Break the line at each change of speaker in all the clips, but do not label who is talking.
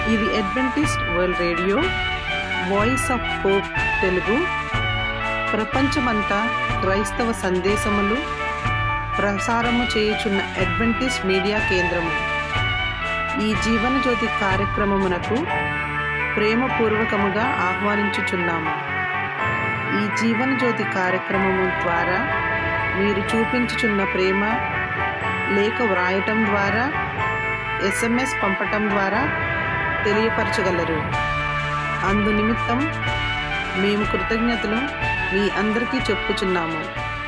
ఇది Adventist world radio voice of hope Telugu ప్రపంచమంతా క్రైస్తవ సందేశములు ప్రసారము చేయుచున్న అడ్వెంటిస్ట్ మీడియా కేంద్రము ఈ జీవన జ్యోతి కార్యక్రమమునకు ప్రేమపూర్వకముగా ఆహ్వానించుచున్నాము ఈ జీవన జ్యోతి కార్యక్రమము ద్వారా మీరు చూపించుచున్న ప్రేమ లేఖ వ్రాయటం ద్వారా ఎస్ఎంఎస్ పంపటం ద్వారా తెలియపరచగలరు అందు నిమిత్తం మేము కృతజ్ఞతలు మీ అందరికీ చెప్పుచున్నాము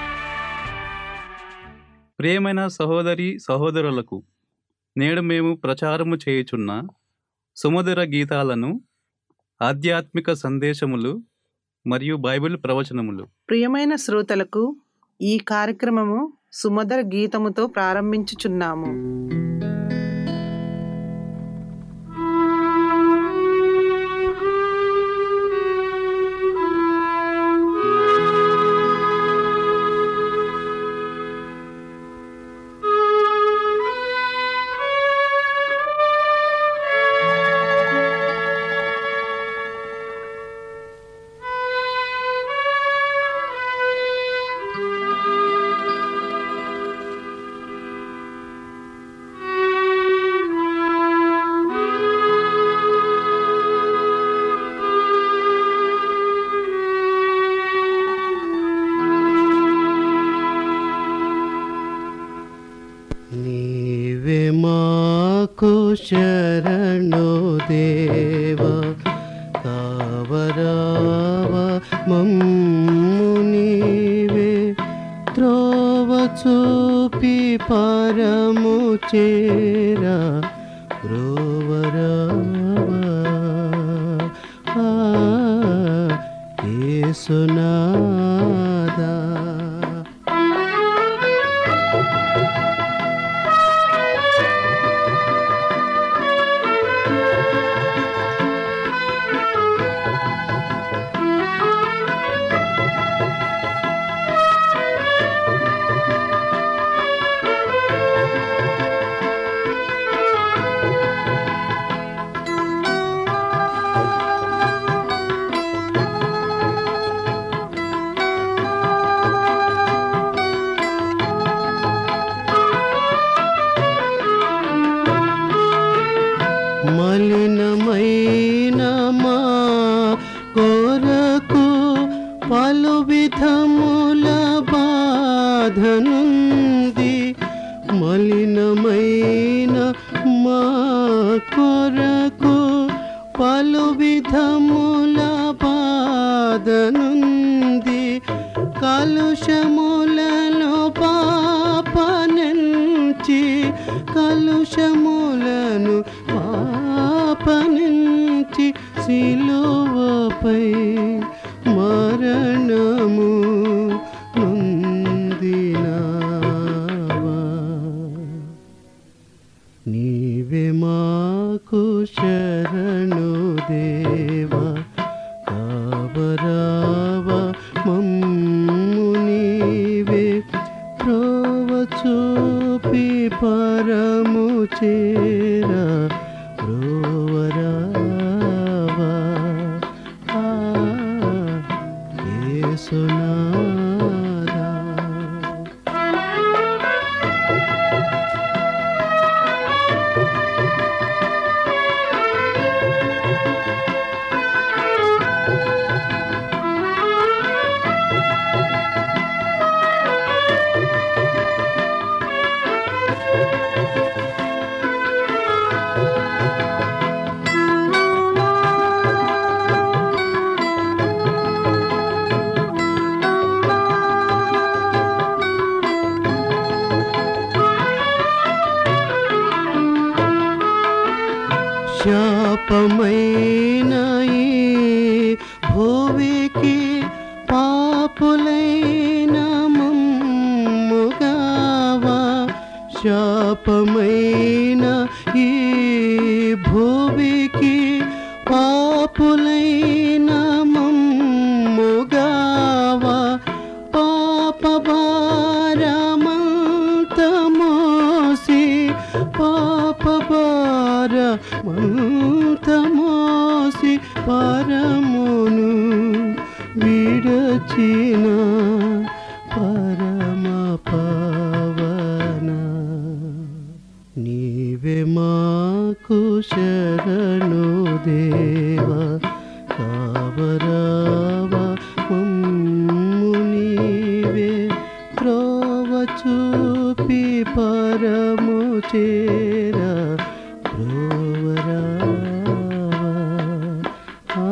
ప్రియమైన సహోదరి సహోదరులకు నేడు మేము ప్రచారము చేయుచున్న సుమధుర గీతాలను ఆధ్యాత్మిక సందేశములు మరియు బైబిల్ ప్రవచనములు
ప్రియమైన శ్రోతలకు ఈ కార్యక్రమము సుమధుర గీతముతో ప్రారంభించుచున్నాము
నీవే మాకు శరణు దేవ కావరావ మమ్ము నీవే త్రోవ చూపి పరము చేరా బ్రోవరావా ఆ, యేసునాదా మలినమైన మా కొరకు పలు విధముల బాధనుంది మలినమైన మా కొరకు పలు విధముల బాధనుంది కలుషములలో పాపనంచి కలుషములను పాపనంచి సిలువపై మరణము నొందినావా నీవే మాకు శరణు దేవా కావరావ మమ్ము నీవే ప్రోవ చూపి పరము చేరా ప్రోవరావా ఆ, యేసునాదా శాపమైన ఈ భూమికి పాపులైన మమ్ముగావా శాపమైన ఈ భూమికి పాపులైన మమ్ముగావా పాప భారమంత మోసి పాప భార మంత పరమును విడచిన పరమ పవన నీవే మాకు శరణు దేవా కావరావా మమ్ము నీవే త్రోవ చూపి పరము చేరా ప్రోవరావా ఆ,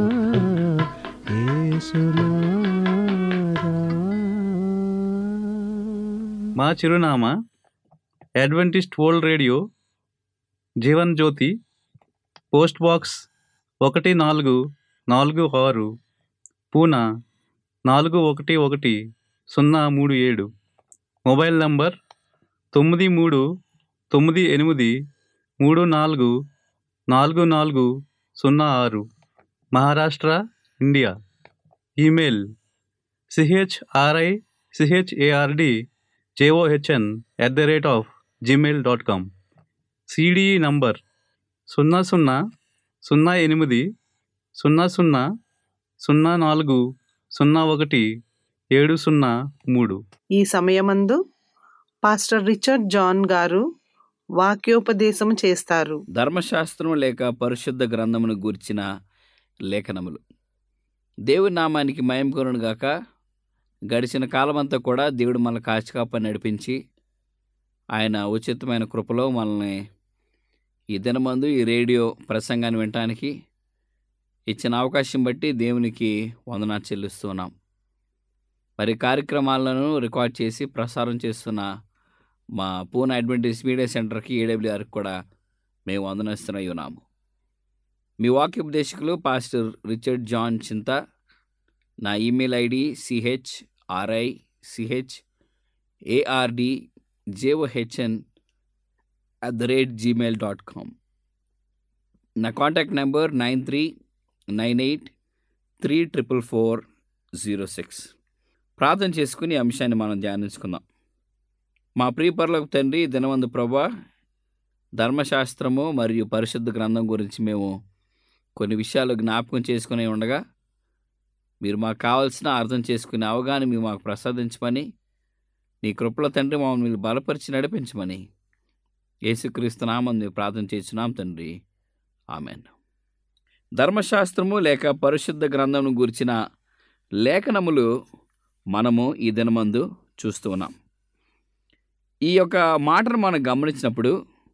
యేసునాథా.
మా చిరునామా Adventist world radio Jeevan Jyoti post box ఒకటి నాలుగు నాలుగు ఆరు పూనా నాలుగు ఒకటి ఒకటి సున్నా మూడు ఏడు మొబైల్ నంబర్ తొమ్మిది మూడు తొమ్మిది ఎనిమిది మూడు నాలుగు నాలుగు నాలుగు సున్నా ఆరు Maharashtra India email C H R I C H A R D J O H N at the rate of Gmail dot com C D E number సున్నా సున్నా సున్నా ఎనిమిది సున్నా సున్నా సున్నా నాలుగు సున్నా ఒకటి ఏడు సున్నా మూడు
ఈ సమయమందు పాస్టర్ రిచర్డ్ జాన్ గారు వాక్యోపదేశం చేస్తారు
ధర్మశాస్త్రం లేక పరిశుద్ధ గ్రంథమును గూర్చిన లేఖనములు దేవుని నామానికి మయం గాక గడిచిన కాలమంతా కూడా దేవుడు మన కాచికాపని నడిపించి ఆయన ఉచితమైన కృపలో మనల్ని ఈ దినమందు ఈ రేడియో ప్రసంగాన్ని వినటానికి ఇచ్చిన అవకాశం బట్టి దేవునికి వందనా చెల్లిస్తున్నాం మరి కార్యక్రమాలను రికార్డ్ చేసి ప్రసారం చేస్తున్న మా పూనా అడ్వెంటేజ్ మీడియా సెంటర్కి ఏడబ్ల్యూఆర్కి కూడా మేము వందనస్తున్నాయి ఉన్నాము మీ వాక్యోపదేశకులు పాస్టర్ రిచర్డ్ జాన్ చింత నా email ID C H R I C H A R D J O H N at the rate Gmail dot com నా contact number nine three nine eight three triple four zero six ప్రార్థన చేసుకుని ఈ అంశాన్ని మనం ధ్యానించుకుందాం మా ప్రియపరులకు తండ్రి దినవందు ప్రభా ధర్మశాస్త్రము మరియు పరిశుద్ధ గ్రంథం గురించి మేము కొన్ని విషయాలు జ్ఞాపకం చేసుకుని ఉండగా మీరు మాకు కావాల్సిన అర్థం చేసుకునే అవగాహన మీరు మాకు ప్రసాదించమని నీ కృపల తండ్రి మమ్మల్ని మీరు బలపరిచి నడిపించమని యేసుక్రీస్తు నామం మేము ప్రార్థన చేస్తున్నాం తండ్రి ఆమెన్ ధర్మశాస్త్రము లేక పరిశుద్ధ గ్రంథం గురించిన లేఖనములు మనము ఈ దినమందు చూస్తూ ఉన్నాం ఈ యొక్క మాటను మనం గమనించినప్పుడు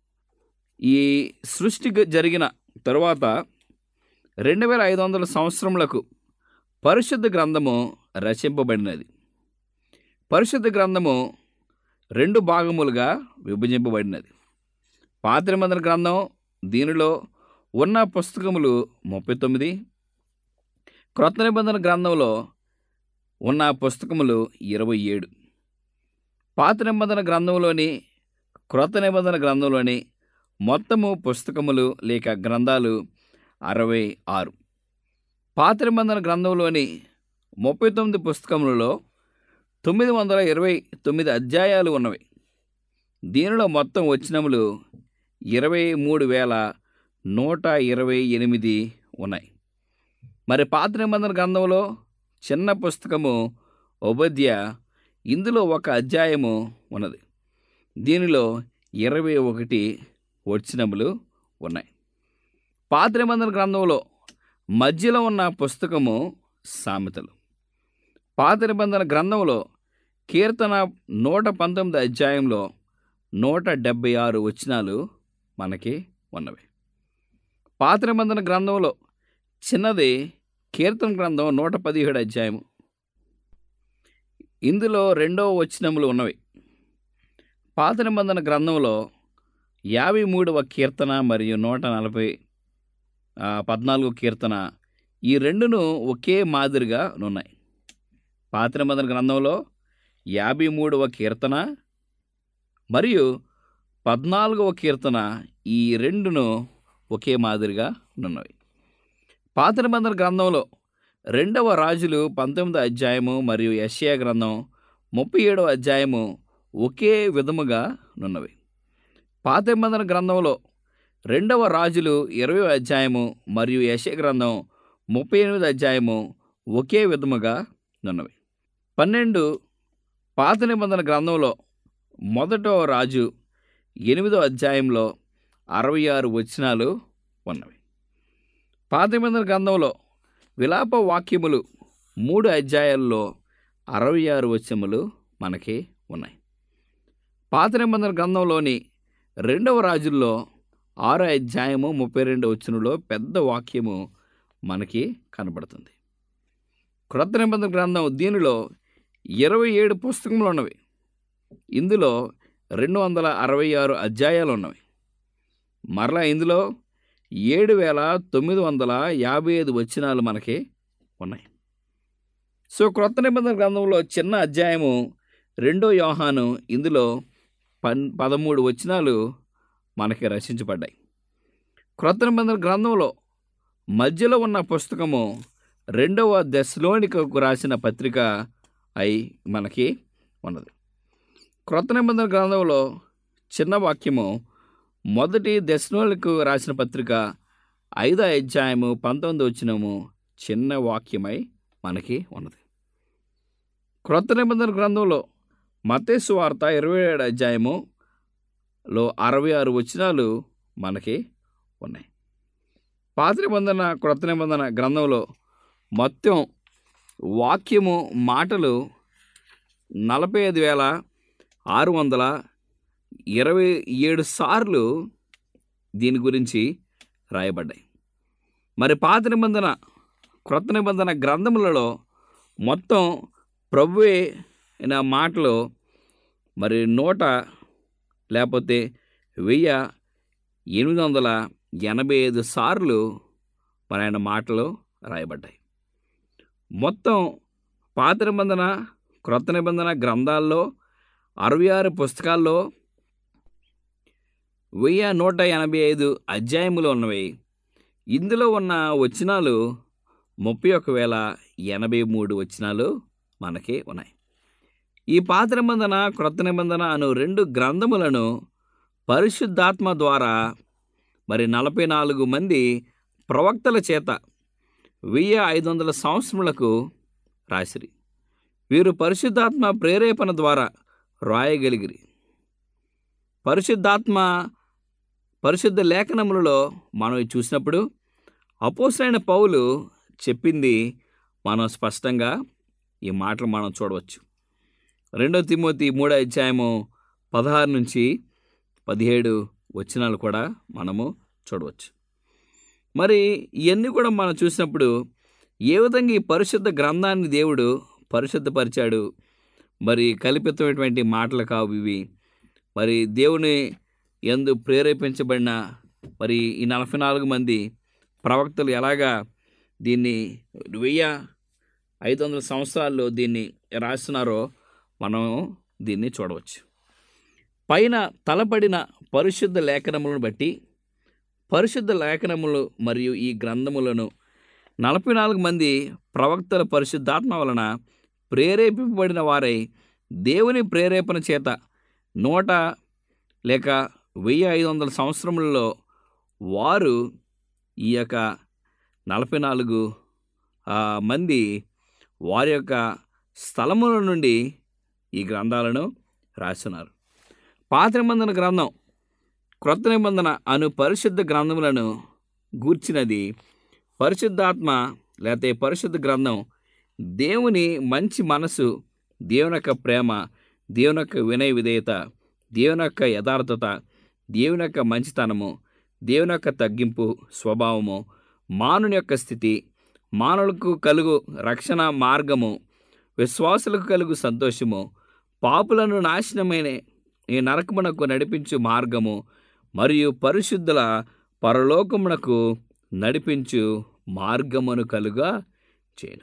ఈ సృష్టి గ- జరిగిన తరువాత రెండు వేల ఐదు వందల సంవత్సరములకు పరిశుద్ధ గ్రంథము రచింపబడినది పరిశుద్ధ గ్రంథము రెండు భాగములుగా విభజింపబడినది పాత నిబంధన గ్రంథం దీనిలో ఉన్న పుస్తకములు ముప్పై తొమ్మిది క్రొత్త నిబంధన గ్రంథంలో ఉన్న పుస్తకములు ఇరవై ఏడు పాత నిబంధన గ్రంథంలోని క్రొత్త నిబంధన గ్రంథంలోని మొత్తము పుస్తకములు లేక గ్రంథాలు అరవై ఆరు పాత నిబంధన గ్రంథంలోని ముప్పై తొమ్మిది పుస్తకములలో తొమ్మిది వందల ఇరవై తొమ్మిది అధ్యాయాలు ఉన్నవి దీనిలో మొత్తం వచ్చినములు ఇరవై మూడు వేల నూట ఇరవై ఎనిమిది ఉన్నాయి మరి పాత నిబంధన గ్రంథంలో చిన్న పుస్తకము ఉపధ్య ఇందులో ఒక అధ్యాయము ఉన్నది దీనిలో ఇరవై ఒకటి వచనములు ఉన్నాయి పాత నిబంధన గ్రంథంలో మధ్యలో ఉన్న పుస్తకము సామెతలు పాత నిబంధన గ్రంథంలో కీర్తన నూట పంతొమ్మిది అధ్యాయంలో నూట డెబ్భై ఆరు వచనాలు మనకి ఉన్నవి పాత నిబంధన గ్రంథంలో చిన్నది కీర్తన గ్రంథం నూట పదిహేడు అధ్యాయము ఇందులో రెండవ వచనములు ఉన్నవి పాత నిబంధన గ్రంథంలో యాభై మూడవ కీర్తన మరియు నూట నలభై ఆ, పద్నాలుగో కీర్తన ఈ రెండును ఒకే మాదిరిగా ఉన్నాయి పాత నిబంధన గ్రంథంలో యాభై మూడవ కీర్తన మరియు పద్నాలుగవ కీర్తన ఈ రెండును ఒకే మాదిరిగా ఉన్నవి పాత నిబంధన గ్రంథంలో రెండవ రాజులు పంతొమ్మిదో అధ్యాయము మరియు యెషయా గ్రంథం ముప్పై ఏడవ అధ్యాయము ఒకే విధముగా నున్నవి పాత నిబంధన గ్రంథంలో రెండవ రాజులు ఇరవై అధ్యాయము మరియు యశ గ్రంథం ముప్పై ఎనిమిది అధ్యాయము ఒకే విధముగా ఉన్నవి పన్నెండు పాత నిబంధన గ్రంథంలో మొదటో రాజు ఎనిమిదో అధ్యాయంలో అరవై ఆరు వచనాలు ఉన్నవి పాత నిబంధన గ్రంథంలో విలాప వాక్యములు మూడు అధ్యాయాల్లో అరవై ఆరు వచనములు మనకి ఉన్నాయి పాత నిబంధన గ్రంథంలోని రెండవ రాజుల్లో ఆరో అధ్యాయము ముప్పై రెండు వచనంలో పెద్ద వాక్యము మనకి కనబడుతుంది క్రొత్త నిబంధన గ్రంథం దీనిలో ఇరవై ఏడు పుస్తకములు ఉన్నవి ఇందులో రెండు వందల అరవై ఆరు అధ్యాయాలు ఉన్నవి మరలా ఇందులో ఏడు వేల తొమ్మిది వందల యాభై ఐదు వచనాలు మనకి ఉన్నాయి సో క్రొత్త నిబంధన గ్రంథంలో చిన్న అధ్యాయము రెండో యోహాను ఇందులో పన్ పదమూడు వచనాలు మనకి రచించబడ్డాయి క్రొత్త నిబంధన గ్రంథంలో మధ్యలో ఉన్న పుస్తకము రెండవ దశలోనికకు రాసిన పత్రిక అయి మనకి ఉన్నది క్రొత్త నిబంధన గ్రంథంలో చిన్న వాక్యము మొదటి దశలోనికి రాసిన పత్రిక ఐదో అధ్యాయము పంతొమ్మిది వచ్చినము చిన్న వాక్యమై మనకి ఉన్నది క్రొత్త నిబంధన గ్రంథంలో మతేసు వార్త ఇరవై ఏడు అధ్యాయములో అరవై ఆరు వచనాలు మనకి ఉన్నాయి పాత నిబంధన క్రొత్త నిబంధన గ్రంథంలో మొత్తం వాక్యము మాటలు నలభై ఐదు వేల ఆరు వందల ఇరవై ఏడు సార్లు దీని గురించి రాయబడ్డాయి మరి పాత నిబంధన క్రొత్త నిబంధన గ్రంథములలో మొత్తం ప్రభువే నా మాటలు మరి నూట లేకపోతే వెయ్యి ఎనిమిది వందల ఎనభై ఐదు సార్లు మరి ఆయన మాటలు రాయబడ్డాయి మొత్తం పాత నిబంధన క్రొత్త నిబంధన గ్రంథాల్లో అరవై ఆరు పుస్తకాల్లో వెయ్యి నూట ఎనభై ఐదు అధ్యాయములు ఉన్నవి ఇందులో ఉన్న వచనాలు ముప్పై ఒక వేల ఎనభై మూడు వచనాలు మనకి ఉన్నాయి ఈ పాత నిబంధన క్రొత్త నిబంధన అను రెండు గ్రంథములను పరిశుద్ధాత్మ ద్వారా మరి నలభై నాలుగు మంది ప్రవక్తల చేత వెయ్యి ఐదు వందల సంవత్సరములకు రాసిరి వీరు పరిశుద్ధాత్మ ప్రేరేపణ ద్వారా రాయగలిగిరి పరిశుద్ధాత్మ పరిశుద్ధ లేఖనములలో మనం ఇది చూసినప్పుడు అపోసైన పౌలు చెప్పింది మనం స్పష్టంగా ఈ మాటలు మనం చూడవచ్చు రెండో తిమోతి మూడో అధ్యాయము పదహారు నుంచి పదిహేడు వచనాలు కూడా మనము చూడవచ్చు మరి ఇవన్నీ కూడా మనం చూసినప్పుడు ఏ విధంగా ఈ పరిశుద్ధ గ్రంథాన్ని దేవుడు పరిశుద్ధపరిచాడు మరి కల్పితమైనటువంటి మాటలు కావు ఇవి మరి దేవుని ఎందు ప్రేరేపించబడిన మరి ఈ నలభై నాలుగు మంది ప్రవక్తలు ఎలాగా దీన్ని వెయ్యి ఐదు వందల సంవత్సరాల్లో దీన్ని రాస్తున్నారో మనం దీన్ని చూడవచ్చు పైన తలపడిన పరిశుద్ధ లేఖనములను బట్టి పరిశుద్ధ లేఖనములు మరియు ఈ గ్రంథములను నలభై నాలుగు మంది ప్రవక్తల పరిశుద్ధాత్మ వలన ప్రేరేపింపబడిన వారై దేవుని ప్రేరేపణ చేత నూట లేక వెయ్యి ఐదు వందల సంవత్సరములలో వారు ఈ యొక్క నలభై నాలుగు ఆ, మంది వారి యొక్క స్థలముల నుండి ఈ గ్రంథాలను రాస్తున్నారు పాత నిబంధన గ్రంథం క్రొత్త నిబంధన అను పరిశుద్ధ గ్రంథములను గూర్చినది పరిశుద్ధాత్మ లేకపోతే పరిశుద్ధ గ్రంథం దేవుని మంచి మనసు దేవుని యొక్క ప్రేమ దేవుని యొక్క వినయ విధేయత దేవుని యొక్క యథార్థత దేవుని యొక్క మంచితనము దేవుని యొక్క తగ్గింపు స్వభావము మానవుని యొక్క స్థితి మానవులకు కలుగు రక్షణ మార్గము విశ్వాసులకు కలుగు సంతోషము పాపులను నాశనమైన ఈ నరకమునకు నడిపించు మార్గము మరియు పరిశుద్ధుల పరలోకమునకు నడిపించు మార్గమును కలుగా చేయను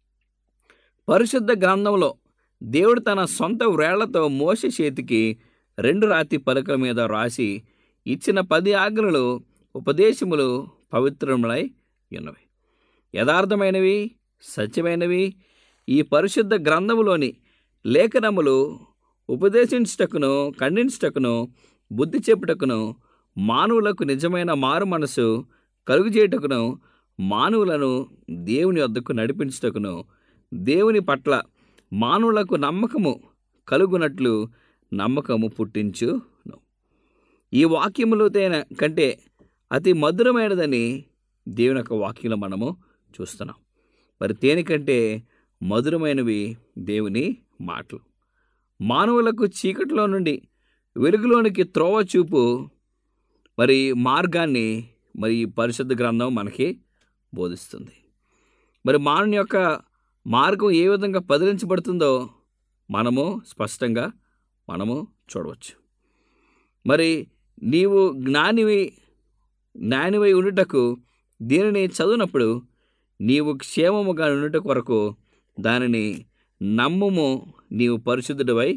పరిశుద్ధ గ్రంథంలో దేవుడు తన సొంత వ్రేళ్లతో మోస చేతికి రెండు రాతి పలకల మీద రాసి ఇచ్చిన పది ఆజ్ఞలు ఉపదేశములు పవిత్రములై ఉన్నవి యథార్థమైనవి సత్యమైనవి ఈ పరిశుద్ధ గ్రంథములోని లేఖనములు ఉపదేశించుటకును ఖండించుటకును బుద్ధి చెప్పుటకును మానవులకు నిజమైన మారు మనసు కలుగుచేయుటకును మానవులను దేవుని వద్దకు నడిపించుటకును దేవుని పట్ల మానవులకు నమ్మకము కలుగునట్లు నమ్మకము పుట్టించును ఈ వాక్యములు తేన కంటే అతి మధురమైనదని దేవుని యొక్క వాక్యంలో మనము చూస్తున్నాం మరి తేనె కంటే మధురమైనవి దేవుని మాటలు మానవులకు చీకటిలో నుండి వెలుగులోనికి త్రోవ చూపు మరి మార్గాన్ని మరి ఈ పరిశుద్ధ గ్రంథం మనకి బోధిస్తుంది మరి మానవుని యొక్క మార్గం ఏ విధంగా పదిలించబడుతుందో మనము స్పష్టంగా మనము చూడవచ్చు మరి నీవు జ్ఞానివి జ్ఞానివై ఉండుటకు దీనిని చదివినప్పుడు నీవు క్షేమముగా ఉండుట కొరకు దానిని నమ్ముము నీవు పరిశుద్ధుడివై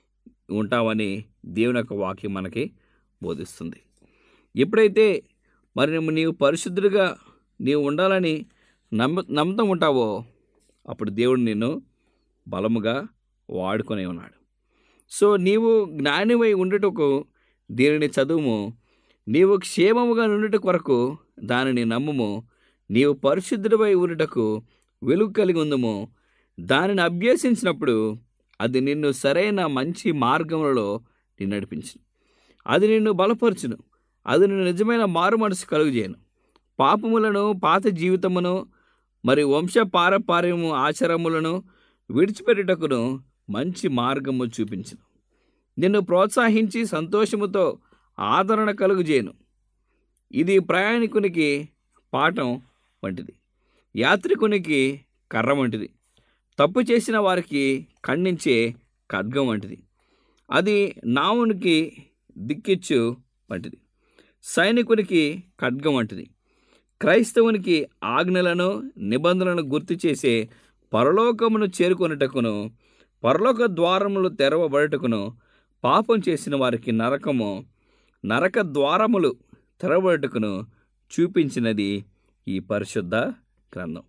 ఉంటావని దేవుని యొక్క వాక్యం మనకి బోధిస్తుంది ఎప్పుడైతే మరి నువ్వు- నీవు పరిశుద్ధుడిగా నీవు ఉండాలని నమ్మ నమ్ముతూ ఉంటావో అప్పుడు దేవుడు నిన్ను బలముగా వాడుకొని ఉన్నాడు సో నీవు జ్ఞానివై ఉండుటకు దీనిని చదువుము నీవు క్షేమముగా నుండుట కొరకు దానిని నమ్ముము నీవు పరిశుద్ధుడివై ఉండుటకు వెలుగు కలిగి ఉందము దానిని అభ్యసించినప్పుడు అది నిన్ను సరైన మంచి మార్గములలో నిన్ను నడిపించును అది నిన్ను బలపరచును అది నిన్ను నిజమైన మారు మనసు కలుగుజేయను పాపములను పాత జీవితమును మరి వంశ పారపార్యము ఆచారములను విడిచిపెట్టుటకును మంచి మార్గము చూపించును నిన్ను ప్రోత్సహించి సంతోషముతో ఆదరణ కలుగుజేయను ఇది ప్రయాణికునికి పాఠం వంటిది యాత్రికునికి కర్ర వంటిది తప్పు చేసిన వారికి ఖండించే ఖడ్గం వంటిది అది నావునికి దిక్కిచ్చు వంటిది సైనికునికి ఖడ్గం వంటిది క్రైస్తవునికి ఆజ్ఞలను నిబంధనలను గుర్తు చేసే పరలోకమును చేరుకొనుటకును పరలోక ద్వారములు తెరవబడుటకును పాపం చేసిన వారికి నరకము నరక ద్వారములు తెరవబడుటకును చూపించినది ఈ పరిశుద్ధ గ్రంథం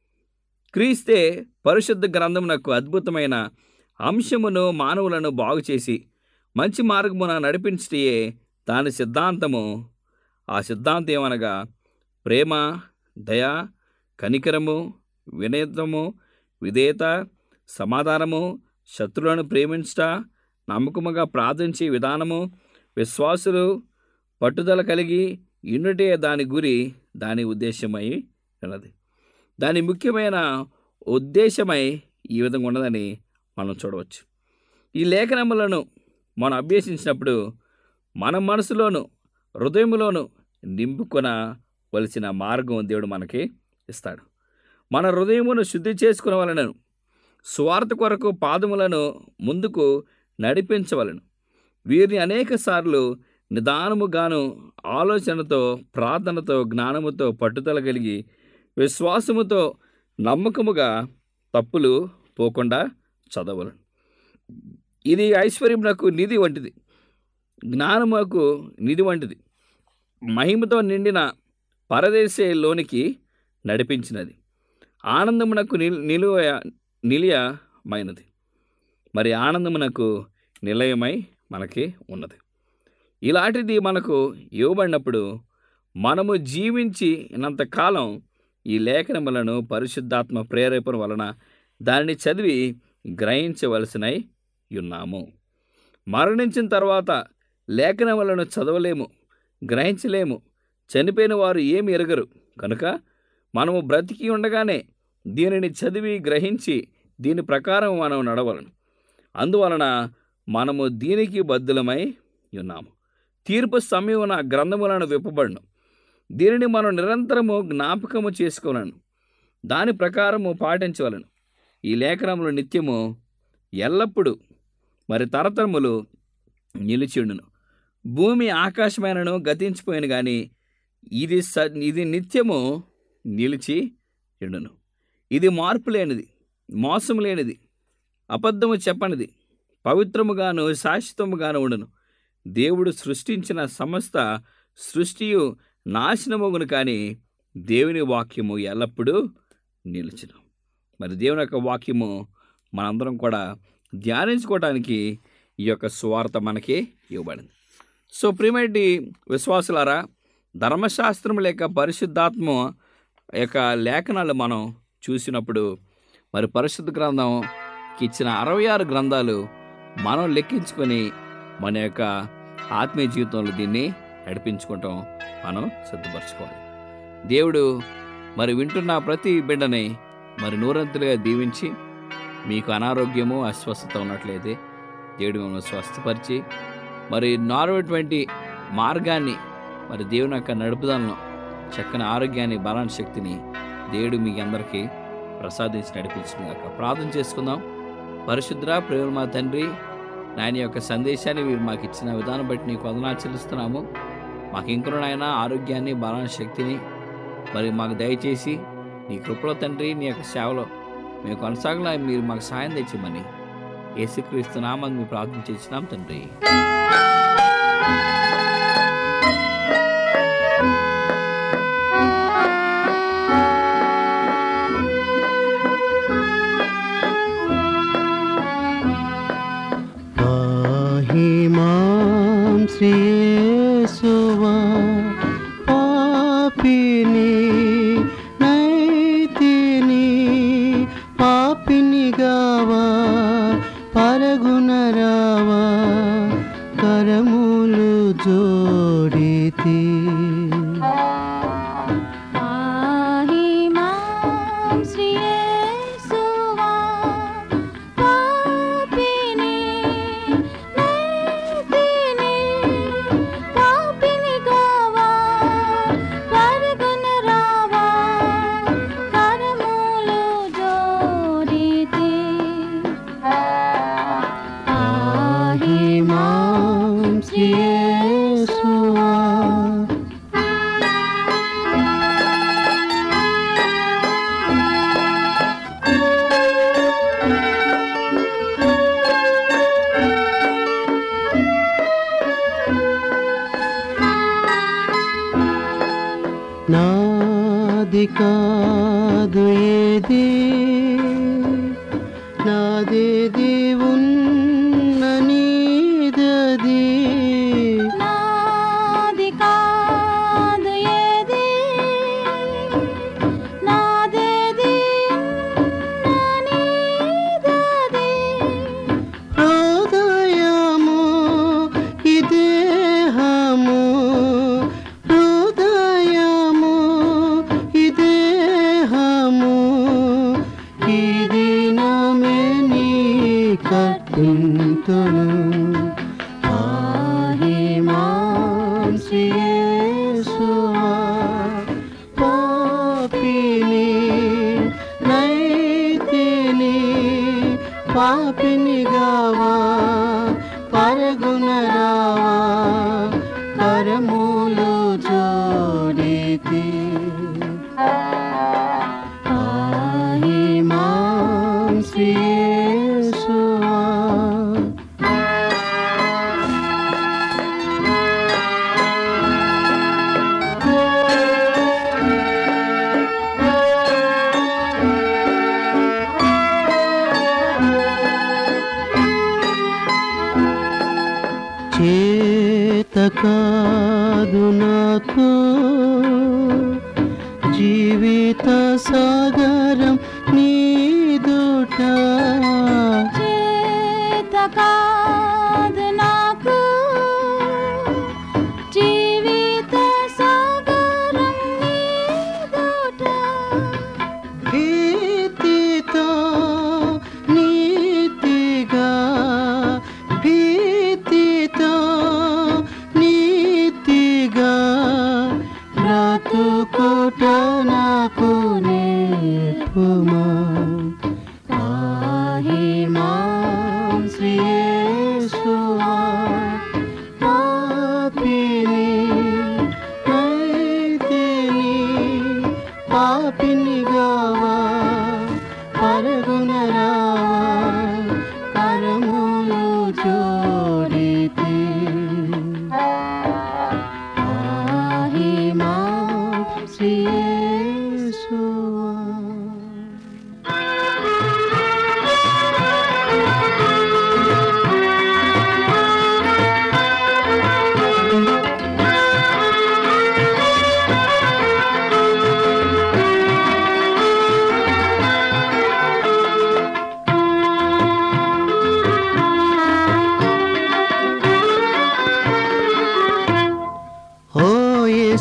క్రీస్తే పరిశుద్ధ గ్రంథమునకు అద్భుతమైన అంశమును మానవులను బాగు చేసి మంచి మార్గమున నడిపించటే దాని సిద్ధాంతము ఆ సిద్ధాంతం ఏమనగా ప్రేమ దయ కనికరము వినయత్వము విధేయత సమాధానము శత్రువులను ప్రేమించుట నమ్మకముగా ప్రార్థించే విధానము విశ్వాసులు పట్టుదల కలిగి ఇన్నుటే దాని గురి దాని ఉద్దేశమై ఉన్నది దాని ముఖ్యమైన ఉద్దేశమై ఈ విధంగా ఉన్నదని మనం చూడవచ్చు ఈ లేఖనములను మనం అభ్యసించినప్పుడు మన మనసులోను హృదయంలోను నింపుకొనవలసిన మార్గం దేవుడు మనకి ఇస్తాడు మన హృదయమును శుద్ధి చేసుకునవలనను స్వార్థ కొరకు పాదములను ముందుకు నడిపించవలను వీరిని అనేక సార్లు నిదానముగాను ఆలోచనతో ప్రార్థనతో జ్ఞానముతో పట్టుదల కలిగి విశ్వాసముతో నమ్మకముగా తప్పులు పోకుండా చదవలను ఇది ఐశ్వర్యమునకు నిధి వంటిది జ్ఞానముకు నిధి వంటిది మహిమతో నిండిన పరదేశంలోనికి నడిపించినది ఆనందమునకు నిల్ నిలువ నిలయమైనది మరి ఆనందమునకు నిలయమై మనకి ఉన్నది ఇలాంటిది మనకు ఇవ్వబడినప్పుడు మనము జీవించినంతకాలం ఈ లేఖనములను పరిశుద్ధాత్మ ప్రేరేపణ వలన దానిని చదివి గ్రహించవలసినై ఉన్నాము మరణించిన తర్వాత లేఖనములను చదవలేము గ్రహించలేము చనిపోయిన వారు ఏమి ఎరగరు కనుక మనము బ్రతికి ఉండగానే దీనిని చదివి గ్రహించి దీని ప్రకారం మనం నడవలను అందువలన మనము దీనికి బద్దులమై ఉన్నాము తీర్పు సమయమున గ్రంథములను విప్పబడను దీనిని మనం నిరంతరము జ్ఞాపకము చేసుకోవాలను దాని ప్రకారము పాటించవలను ఈ లేఖనములు నిత్యము ఎల్లప్పుడూ మరి తరతరములు నిలిచిండును భూమి ఆకాశమైనను గతించిపోయిన కానీ ఇది స ఇది నిత్యము నిలిచి ఉండును ఇది మార్పు లేనిది మోసం లేనిది అబద్ధము చెప్పనిది పవిత్రముగాను శాశ్వతముగాను ఉండును దేవుడు సృష్టించిన సమస్త సృష్టియు నాశనమగును కానీ దేవుని వాక్యము ఎల్లప్పుడూ నిలిచును మరి దేవుని యొక్క వాక్యము మనందరం కూడా ధ్యానించుకోవడానికి ఈ యొక్క సువార్త మనకి ఇవ్వబడింది సో ప్రియమైనటి విశ్వాసులారా ధర్మశాస్త్రం లేక పరిశుద్ధాత్మ యొక్క లేఖనాలు మనం చూసినప్పుడు మరి పరిశుద్ధ గ్రంథం ఇచ్చిన అరవై ఆరు గ్రంథాలు మనం లెక్కించుకొని మన యొక్క ఆత్మీయ జీవితంలో దీన్ని నడిపించుకుంటాం మనం సిద్ధపరచుకోవాలి దేవుడు మరి వింటున్న ప్రతి బిడ్డని మరి నూరంతులుగా దీవించి మీకు అనారోగ్యము అస్వస్థత ఉన్నట్లయితే దేవుడు మిమ్మల్ని స్వస్థపరిచి మరి నార్వటువంటి మార్గాన్ని మరి దేవుని యొక్క నడుపుదలను చక్కని ఆరోగ్యాన్ని బలాన్ని శక్తిని దేవుడు మీ అందరికీ ప్రసాదించి నడిపించిన గాక ప్రార్థన చేసుకుందాం పరిశుద్ర ప్రేమ మా తండ్రి నాయన యొక్క సందేశాన్ని మీరు మాకు ఇచ్చిన విధానం బట్టి నీకు వదనాలు చెల్లిస్తున్నాము మాకు ఇంకను నాయన ఆరోగ్యాన్ని బలాన్ని శక్తిని మరి మాకు దయచేసి నీ కృపలో తండ్రి నీ యొక్క సేవలో మేము కొనసాగలా మీరు మాకు సాయం తెచ్చిమని యేసుక్రీస్తు నామని మేము ప్రార్థన చేసినాం తండ్రి
पाहि मां श्रीयेशुवा पापिनि नैतिनि पापिनि गावा పరగుణరావా కరములు జోడితి
పాహి మాం శ్రీయేసువా పాపిని నైతిని పాపిని గావా పరుగునరావా కరములు జోడితి
పాహి మాం శ్రీయేసువా నాది కాదు ఏది నాదేది ఉన్న నీదది
నాది కాదు ఏది నాదేది నానిదది
హృదయము ఈ దేహము హృదయము ఈ దేహము ఈ దినమే నీ కట్టింతును పాహి మాం శ్రీయేసువా పాపిని నైతిని పాపిని గావా పరగుణరావా కరములు జోడితి పాహి మాం శ్రీయేసువా చేత కాదు నాకు జీవిత సాగరం నీదుట
చేత కాదు నాకు జీవిత సాగరం నీదోట
భీతితో నీతిగా భీతితో నీతిగా బ్రతుకుట నాకు నేర్పుమా పాహి మాం శ్రీయేసు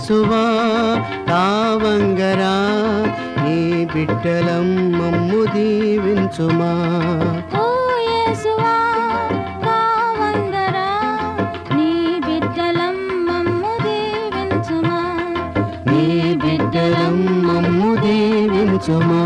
యేసువా కావంగరా నీ బిడ్డలం మమ్ము దీవించుమా
ఓ యేసువా కావంగరా నీ బిడ్డలం మమ్ము దీవించుమా
నీ బిడ్డలం మమ్ము దీవించుమా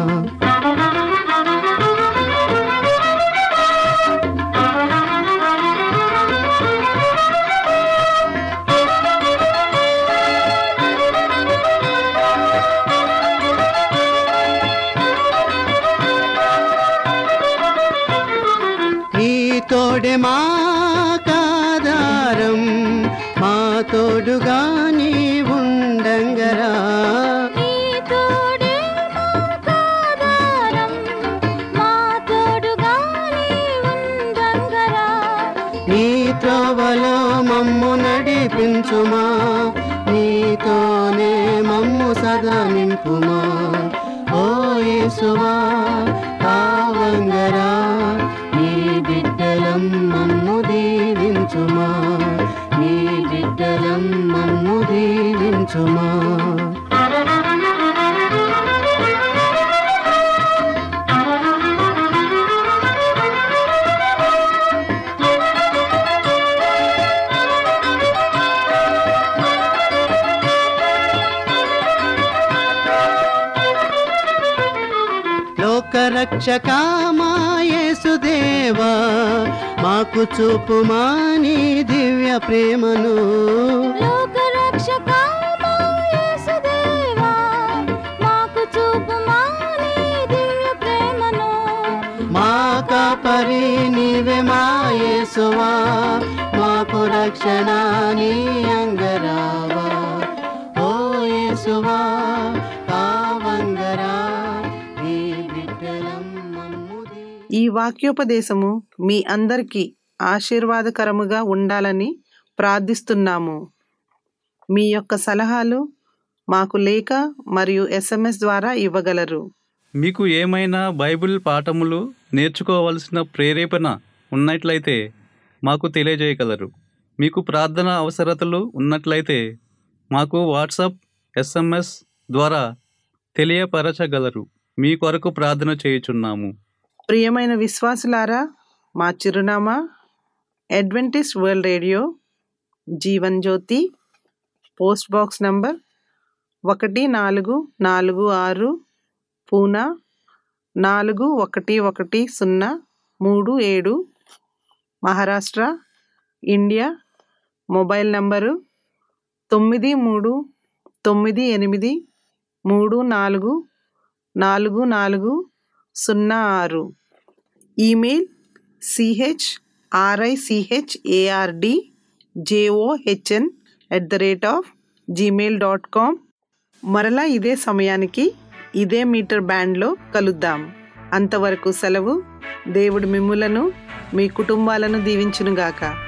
నీ తోడే మా కాదారం మా తోడుగా నీ ఉండంగరా
నీ తోడే మాకాధారం మా తోడుగా నీ ఉండంగరా
నీ త్రోవలో మమ్ము నడిపించుమా నీతోనే మమ్ము సదా నింపుమా ఓ యేసువా కావంగరా నీ బిడ్డలం మమ్ము దీవించుమా నీ బిడ్డలం మమ్ము దీవించుమా లోకరక్షకామాయేసుదేవా మాకు చూపుమా నీ దివ్య ప్రేమను
లోకరక్షకా మా యేసుదేవా మాకు చూపుమా నీ దివ్య ప్రేమను
మా కాపరి నీవే మా యేసువా మాకు రక్షణ నీ అంగరావా ఓ యేసువా కావంగరా నీ బిడ్డలం మమ్ముది
ఈ వాక్యోపదేశము మీ అందరికీ ఆశీర్వాదకరముగా ఉండాలని ప్రార్థిస్తున్నాము మీ యొక్క సలహాలు మాకు లేఖ మరియు ఎస్ఎంఎస్ ద్వారా ఇవ్వగలరు
మీకు ఏమైనా బైబిల్ పాఠములు నేర్చుకోవలసిన ప్రేరేపణ ఉన్నట్లయితే మాకు తెలియజేయగలరు మీకు ప్రార్థన అవసరతలు ఉన్నట్లయితే మాకు వాట్సాప్ ఎస్ఎంఎస్ ద్వారా తెలియపరచగలరు మీ కొరకు ప్రార్థన చేయుచున్నాము
ప్రియమైన విశ్వాసులారా మా చిరునామా Adventist world radio Jeevan Jyoti post box number ఒకటి నాలుగు నాలుగు ఆరు పూనా నాలుగు ఒకటి ఒకటి సున్నా మూడు ఏడు మహారాష్ట్ర ఇండియా మొబైల్ నంబరు తొమ్మిది మూడు తొమ్మిది ఎనిమిది మూడు నాలుగు నాలుగు నాలుగు సున్నా ఆరు email C H R I C H A R D J O H N at the rate of Gmail dot com మరలా ఇదే సమయానికి ఇదే మీటర్ బ్యాండ్లో కలుద్దాం అంతవరకు సెలవు దేవుడు మిమ్ములను మీ కుటుంబాలను దీవించునుగాక